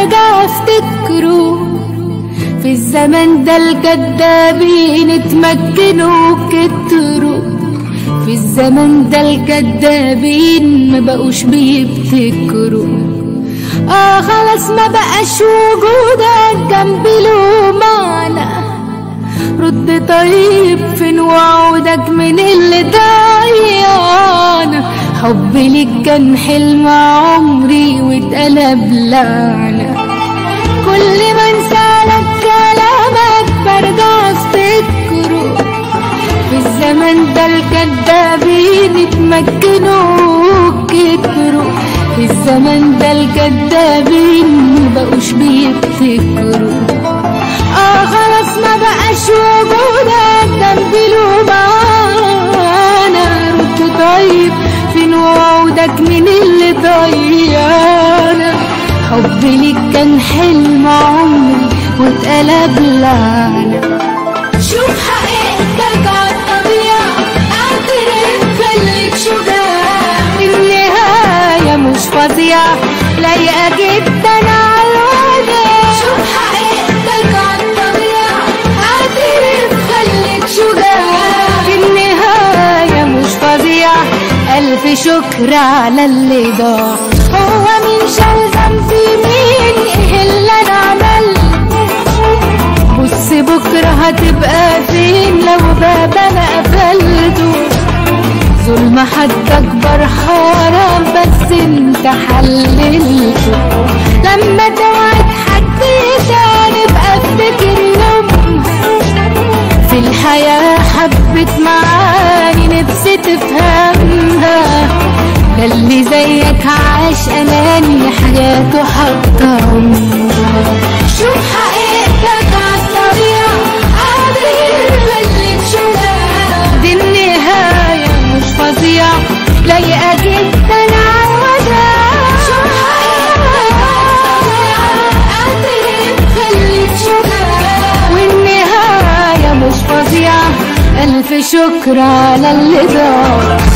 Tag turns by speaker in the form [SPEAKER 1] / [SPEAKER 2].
[SPEAKER 1] برجع افتكره في الزمن ده الكدابين اتمكنوا كتروا في الزمن ده الكدابين ما بقوش بيبتكروا اه خلاص ما بقاش وجودك جنبي له معنى رد طيب فين وعودك من اللي ضيعنا حبي ليك كان حلم عمري واتقلب لعنة كل ما انسالك كلامك برجع افتكره في الزمن ده الكدابين اتمكنوا كتروا في الزمن ده الكدابين مبقوش بيفتكروا اه خلاص ما بقاش وجودك جنبي له معانا رد طيب فين وعودك من اللي ضيعنا حبي ليك كان حلم عمري واتقلب لعنة شوف حقيقتك عالطبيعة اعترف خليك شجاع النهاية مش فظيعة لايقة جدا عالوجع شوف حقيقتك عالطبيعة اعترف خليك شجاع النهاية مش فظيعة ألف شكر على اللي ضاع هو مين شال ذنبي مين ايه اللي انا عملته بص بكرة هتبقى فين لو باب انا قفلته ظلم حد اكبر حرام بس انت حللته لما توعد حد تاني ابقى افتكر يومها في الحياة حبت معاني نفسي تفهمها ده اللي زيك عاش أناني حياته حتى عمرها شوف حقيقتك عالطبيعة قادر خليك شجاع دي النهاية مش فظيعة لايقة جدا عالوداع شوف حقيقتك عالطبيعة قادر خليك شجاع والنهاية مش فظيعة ألف شكر على اللي ضاع